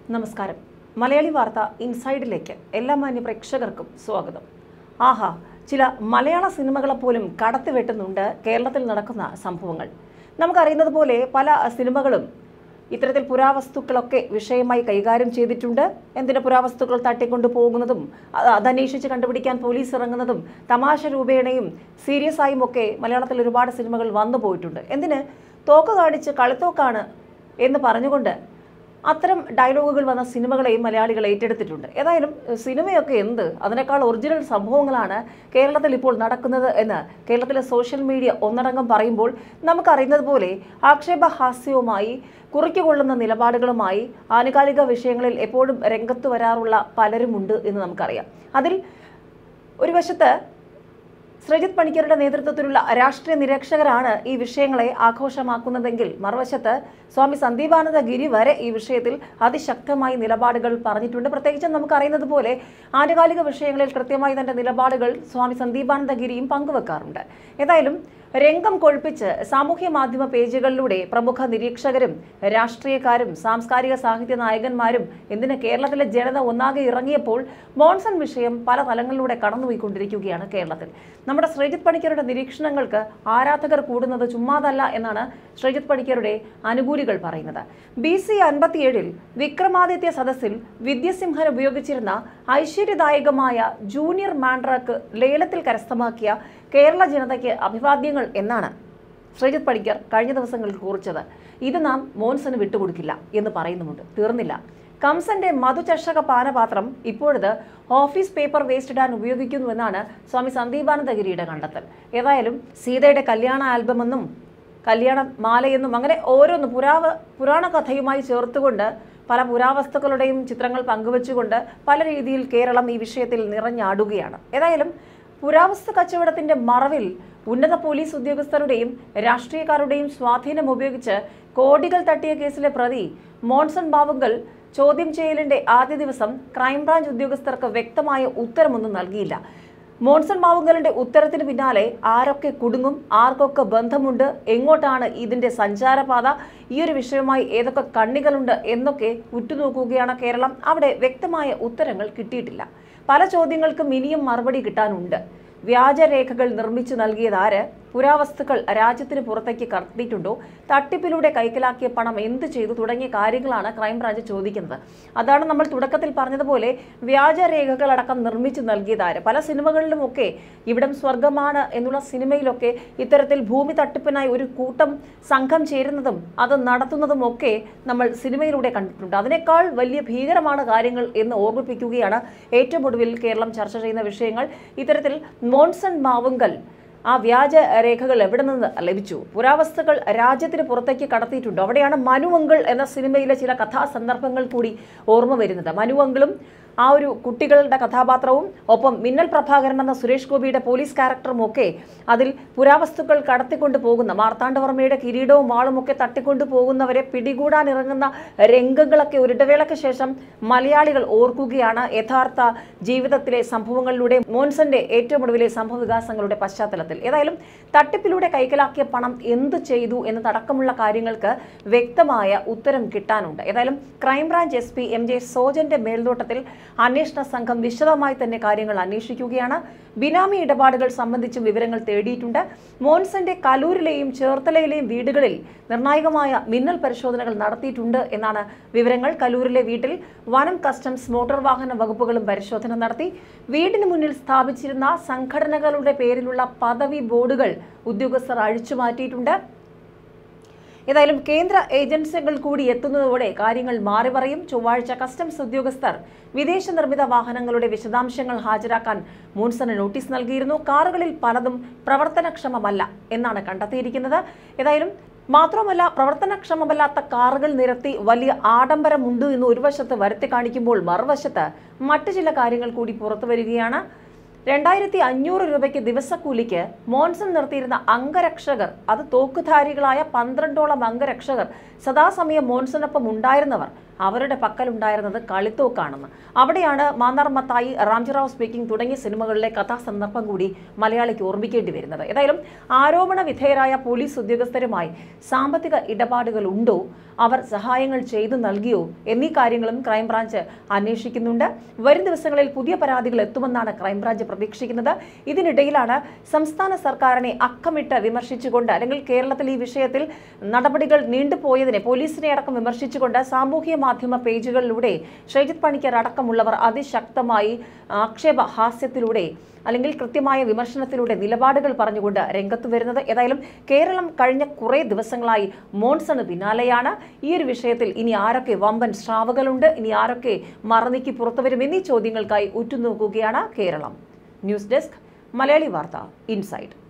നമസ്കാരം മലയാളി വാർത്ത ഇൻസൈഡിലേക്ക് എല്ലാ മാന്യ പ്രേക്ഷകർക്കും സ്വാഗതം ആഹാ ചില മലയാള സിനിമകളെ പോലും കടത്തിവെട്ടുന്നുണ്ട് കേരളത്തിൽ നടക്കുന്ന സംഭവങ്ങൾ നമുക്കറിയുന്നത് പോലെ പല സിനിമകളും ഇത്തരത്തിൽ പുരാവസ്തുക്കളൊക്കെ വിഷയമായി കൈകാര്യം ചെയ്തിട്ടുണ്ട് എന്തിന് പുരാവസ്തുക്കൾ തട്ടിക്കൊണ്ടു പോകുന്നതും അത് അതന്വേഷിച്ച് കണ്ടുപിടിക്കാൻ പോലീസ് ഇറങ്ങുന്നതും തമാശ രൂപേണയും സീരിയസ് ആയും ഒക്കെ മലയാളത്തിൽ ഒരുപാട് സിനിമകൾ വന്നു പോയിട്ടുണ്ട് എന്തിന് തോക്ക് കാണിച്ച് കളിത്തോക്കാണ് എന്ന് പറഞ്ഞുകൊണ്ട് അത്തരം ഡയലോഗുകൾ വന്ന സിനിമകളെയും മലയാളികൾ ഏറ്റെടുത്തിട്ടുണ്ട് ഏതായാലും എഹ്, സിനിമയൊക്കെ എന്ത് അതിനേക്കാൾ ഒറിജിനൽ സംഭവങ്ങളാണ് കേരളത്തിൽ ഇപ്പോൾ നടക്കുന്നത് എന്ന് കേരളത്തിലെ സോഷ്യൽ മീഡിയ ഒന്നടങ്കം പറയുമ്പോൾ നമുക്കറിയുന്നത് പോലെ ആക്ഷേപഹാസ്യവുമായി കുറിക്കുകൊള്ളുന്ന നിലപാടുകളുമായി ആനുകാലിക വിഷയങ്ങളിൽ എപ്പോഴും രംഗത്ത് വരാറുള്ള പലരുമുണ്ട് എന്ന് നമുക്കറിയാം അതിൽ ഒരു വശത്ത് ശ്രീജിത്ത് പണിക്കരുടെ നേതൃത്വത്തിലുള്ള രാഷ്ട്രീയ നിരീക്ഷകരാണ് ഈ വിഷയങ്ങളെ ആഘോഷമാക്കുന്നതെങ്കിൽ മറുവശത്ത് സ്വാമി സന്ദീപാനന്ദ ഗിരി വരെ ഈ വിഷയത്തിൽ അതിശക്തമായി നിലപാടുകൾ പറഞ്ഞിട്ടുണ്ട് പ്രത്യേകിച്ചും നമുക്കറിയുന്നത് പോലെ ആനുകാലിക വിഷയങ്ങളിൽ കൃത്യമായി തന്റെ നിലപാടുകൾ സ്വാമി സന്ദീപാനന്ദ ഗിരിയും പങ്കുവെക്കാറുണ്ട് ഏതായാലും രംഗം കൊഴുപ്പിച്ച് സാമൂഹ്യ മാധ്യമ പേജുകളിലൂടെ പ്രമുഖ നിരീക്ഷകരും രാഷ്ട്രീയക്കാരും സാംസ്കാരിക സാഹിത്യ നായകന്മാരും എന്തിന് കേരളത്തിലെ ജനത ഒന്നാകെ ഇറങ്ങിയപ്പോൾ മോൺസൺ വിഷയം പല തലങ്ങളിലൂടെ കടന്നുപോയിക്കൊണ്ടിരിക്കുകയാണ് കേരളത്തിൽ നമ്മുടെ ശ്രീജിത്ത് പണിക്കരുടെ നിരീക്ഷണങ്ങൾക്ക് ആരാധകർ കൂടുന്നത് ചുമ്മാതല്ല എന്നാണ് ശ്രീജിത്ത് പണിക്കരുടെ അനുകൂലികൾ പറയുന്നത് ബി സി അൻപത്തിയേഴിൽ വിക്രമാദിത്യ സദസ്സിൽ വിദ്യസിംഹൻ ഉപയോഗിച്ചിരുന്ന ഐശ്വര്യദായകമായ ജൂനിയർ മാൻഡ്രാക്ക് ലേലത്തിൽ കരസ്ഥമാക്കിയ കേരള ജനതയ്ക്ക് അഭിവാദ്യങ്ങൾ എന്നാണ് ശ്രീജിത്ത് പണിക്കർ കഴിഞ്ഞ ദിവസങ്ങളിൽ കുറിച്ചത് ഇത് നാം മോൻസന് വിട്ടുകൊടുക്കില്ല എന്ന് പറയുന്നുമുണ്ട് തീർന്നില്ല കംസന്റെ മധുചഷക പാനപാത്രം ഇപ്പോഴത് ഓഫീസ് പേപ്പർ വേസ്റ്റ് ഇടാൻ ഉപയോഗിക്കുന്നുവെന്നാണ് സ്വാമി സന്ദീപാനന്ദഗിരിയുടെ കണ്ടെത്തൽ ഏതായാലും സീതയുടെ കല്യാണ ആൽബമെന്നും കല്യാണ മാലയെന്നും അങ്ങനെ ഓരോന്ന് പുരാവ പുരാണ കഥയുമായി ചേർത്തുകൊണ്ട് പല പുരാവസ്തുക്കളുടെയും ചിത്രങ്ങൾ പങ്കുവച്ചുകൊണ്ട് പല രീതിയിൽ കേരളം ഈ വിഷയത്തിൽ നിറഞ്ഞാടുകയാണ് ഏതായാലും പുരാവസ്തു കച്ചവടത്തിന്റെ മറവിൽ ഉന്നത പോലീസ് ഉദ്യോഗസ്ഥരുടെയും രാഷ്ട്രീയക്കാരുടെയും സ്വാധീനം ഉപയോഗിച്ച് കോടികൾ തട്ടിയ കേസിലെ പ്രതി മോൺസൺ ബാവുങ്കൽ ചോദ്യം ചെയ്യലിന്റെ ആദ്യ ദിവസം ക്രൈംബ്രാഞ്ച് ഉദ്യോഗസ്ഥർക്ക് വ്യക്തമായ ഉത്തരമൊന്നും നൽകിയില്ല മോൺസൺ മാവുങ്കലിന്റെ ഉത്തരത്തിന് പിന്നാലെ ആരൊക്കെ കുടുങ്ങും ആർക്കൊക്കെ ബന്ധമുണ്ട് എങ്ങോട്ടാണ് ഇതിന്റെ സഞ്ചാരപാത ഈ ഒരു വിഷയവുമായി ഏതൊക്കെ കണ്ണികളുണ്ട് എന്നൊക്കെ ഉറ്റുനോക്കുകയാണ് കേരളം അവിടെ വ്യക്തമായ ഉത്തരങ്ങൾ കിട്ടിയിട്ടില്ല പല ചോദ്യങ്ങൾക്കും ഇനിയും മറുപടി കിട്ടാനുണ്ട് വ്യാജരേഖകൾ നിർമ്മിച്ചു നൽകിയതാര് പുരാവസ്തുക്കൾ രാജ്യത്തിന് പുറത്തേക്ക് കടത്തിയിട്ടുണ്ടോ തട്ടിപ്പിലൂടെ കൈക്കലാക്കിയ പണം എന്ത് ചെയ്തു തുടങ്ങിയ കാര്യങ്ങളാണ് ക്രൈംബ്രാഞ്ച് ചോദിക്കുന്നത് അതാണ് നമ്മൾ തുടക്കത്തിൽ പറഞ്ഞതുപോലെ വ്യാജരേഖകൾ അടക്കം നിർമ്മിച്ചു നൽകിയതാര് പല സിനിമകളിലുമൊക്കെ ഇവിടം സ്വർഗമാണ് എന്നുള്ള സിനിമയിലൊക്കെ ഇത്തരത്തിൽ ഭൂമി തട്ടിപ്പിനായി ഒരു കൂട്ടം സംഘം ചേരുന്നതും അത് നടത്തുന്നതും ഒക്കെ നമ്മൾ സിനിമയിലൂടെ കണ്ടിട്ടുണ്ട് അതിനേക്കാൾ വലിയ ഭീകരമാണ് കാര്യങ്ങൾ എന്ന് ഓർമ്മിപ്പിക്കുകയാണ് ഏറ്റവും ഒടുവിൽ കേരളം ചർച്ച ചെയ്യുന്ന വിഷയങ്ങൾ ഇത്തരത്തിൽ മോൺസൺ മാവുങ്കൽ ആ വ്യാജ രേഖകൾ എവിടെ നിന്ന് ലഭിച്ചു പുരാവസ്തുക്കൾ രാജ്യത്തിന് പുറത്തേക്ക് കടത്തിയിട്ടുണ്ട് അവിടെയാണ് മനുവങ്കിൾ എന്ന സിനിമയിലെ ചില കഥാസന്ദർഭങ്ങൾ കൂടി ഓർമ്മ വരുന്നത് മനുവങ്കിളും ആ ഒരു കുട്ടികളുടെ കഥാപാത്രവും ഒപ്പം മിന്നൽ പ്രഭാകരൻ എന്ന സുരേഷ് ഗോപിയുടെ പോലീസ് ക്യാരക്ടറും ഒക്കെ അതിൽ പുരാവസ്തുക്കൾ കടത്തിക്കൊണ്ട് പോകുന്ന മാർത്താണ്ഡവർമ്മയുടെ കിരീടവും വാളും ഒക്കെ തട്ടിക്കൊണ്ടു പോകുന്നവരെ പിടികൂടാൻ ഇറങ്ങുന്ന രംഗങ്ങളൊക്കെ ഒരിടവേളയ്ക്ക് ശേഷം മലയാളികൾ ഓർക്കുകയാണ് യഥാർത്ഥ ജീവിതത്തിലെ സംഭവങ്ങളിലൂടെ മോൻസന്റെ ഏറ്റവും ഒടുവിലെ സംഭവ വികാസങ്ങളുടെ പശ്ചാത്തലത്തിൽ ഏതായാലും തട്ടിപ്പിലൂടെ കൈക്കലാക്കിയ പണം എന്ത് ചെയ്തു എന്നതടക്കമുള്ള കാര്യങ്ങൾക്ക് വ്യക്തമായ ഉത്തരം കിട്ടാനുണ്ട് ഏതായാലും crime branch S P M J സോജന്റെ മേൽനോട്ടത്തിൽ അന്വേഷണ സംഘം വിശദമായി തന്നെ കാര്യങ്ങൾ അന്വേഷിക്കുകയാണ് ബിനാമി ഇടപാടുകൾ സംബന്ധിച്ചും വിവരങ്ങൾ തേടിയിട്ടുണ്ട് മോൻസന്റെ കലൂരിലെയും ചേർത്തലയിലെയും വീടുകളിൽ നിർണായകമായ മിന്നൽ പരിശോധനകൾ നടത്തിയിട്ടുണ്ട് എന്നാണ് വിവരങ്ങൾ കലൂരിലെ വീട്ടിൽ വനം കസ്റ്റംസ് മോട്ടോർ വാഹന വകുപ്പുകളും പരിശോധന നടത്തി വീടിന് മുന്നിൽ സ്ഥാപിച്ചിരുന്ന സംഘടനകളുടെ പേരിലുള്ള പദവി ബോർഡുകൾ ഉദ്യോഗസ്ഥർ അഴിച്ചു മാറ്റിയിട്ടുണ്ട് ഏതായാലും കേന്ദ്ര ഏജൻസികൾ കൂടി എത്തുന്നതോടെ കാര്യങ്ങൾ മാറി പറയും ചൊവ്വാഴ്ച കസ്റ്റംസ് ഉദ്യോഗസ്ഥർ വിദേശ നിർമ്മിത വാഹനങ്ങളുടെ വിശദാംശങ്ങൾ ഹാജരാക്കാൻ മൂൺസന് നോട്ടീസ് നൽകിയിരുന്നു കാറുകളിൽ പലതും പ്രവർത്തനക്ഷമമല്ല എന്നാണ് കണ്ടെത്തിയിരിക്കുന്നത് ഏതായാലും മാത്രമല്ല പ്രവർത്തനക്ഷമമല്ലാത്ത കാറുകൾ നിരത്തി വലിയ ആഡംബരമുണ്ട് എന്ന് ഒരു വശത്ത് വരുത്തി കാണിക്കുമ്പോൾ മറുവശത്ത് മറ്റു ചില കാര്യങ്ങൾ കൂടി പുറത്തു വരികയാണ് രണ്ടായിരത്തി അഞ്ഞൂറ് രൂപയ്ക്ക് ദിവസക്കൂലിക്ക് മോൺസൺ നിർത്തിയിരുന്ന അംഗരക്ഷകർ അത് തോക്കുധാരികളായ പന്ത്രണ്ടോളം അംഗരക്ഷകർ സദാസമയം മോൺസണിനൊപ്പം ഉണ്ടായിരുന്നവർ അവരുടെ പക്കലുണ്ടായിരുന്നത് കളിത്തോക്കാണെന്ന് അവിടെയാണ് മാന്നാർ മത്തായി റാംജിറാവ് സ്പീക്കിംഗ് തുടങ്ങിയ സിനിമകളിലെ കഥാസന്ദർഭം കൂടി മലയാളിക്ക് ഓർമ്മിക്കേണ്ടി വരുന്നത് ഏതായാലും ആരോപണ വിധേയരായ പോലീസ് ഉദ്യോഗസ്ഥരുമായി സാമ്പത്തിക ഇടപാടുകൾ ഉണ്ടോ അവർ സഹായങ്ങൾ ചെയ്തു നൽകിയോ എന്നീ കാര്യങ്ങളും ക്രൈംബ്രാഞ്ച് അന്വേഷിക്കുന്നുണ്ട് വരും ദിവസങ്ങളിൽ പുതിയ പരാതികൾ എത്തുമെന്നാണ് ക്രൈംബ്രാഞ്ച് പ്രതീക്ഷിക്കുന്നത് ഇതിനിടയിലാണ് സംസ്ഥാന സർക്കാരിനെ അക്കമിട്ട് വിമർശിച്ചുകൊണ്ട് അല്ലെങ്കിൽ കേരളത്തിൽ ഈ വിഷയത്തിൽ നടപടികൾ നീണ്ടുപോയതിനെ പോലീസിനെ അടക്കം വിമർശിച്ചുകൊണ്ട് സാമൂഹ്യ മാധ്യമ പേജുകളിലൂടെ ഷൈജിത് പണിക്കർ അടക്കമുള്ളവർ അതിശക്തമായി ആക്ഷേപ ഹാസ്യത്തിലൂടെ അല്ലെങ്കിൽ കൃത്യമായ വിമർശനത്തിലൂടെ നിലപാടുകൾ പറഞ്ഞുകൊണ്ട് രംഗത്ത് വരുന്നത് ഏതായാലും കേരളം കഴിഞ്ഞ കുറേ ദിവസങ്ങളായി മോൺസണ് പിന്നാലെയാണ് ഈ ഒരു വിഷയത്തിൽ ഇനി ആരൊക്കെ വമ്പൻ സ്രാവുകളുണ്ട് ഇനി ആരൊക്കെ മറനീക്കി പുറത്തുവരും എന്നീ ചോദ്യങ്ങൾക്കായി ഉറ്റുനോക്കുകയാണ് കേരളം ന്യൂസ് ഡെസ്ക് മലയാളി വാർത്ത ഇൻസൈഡ്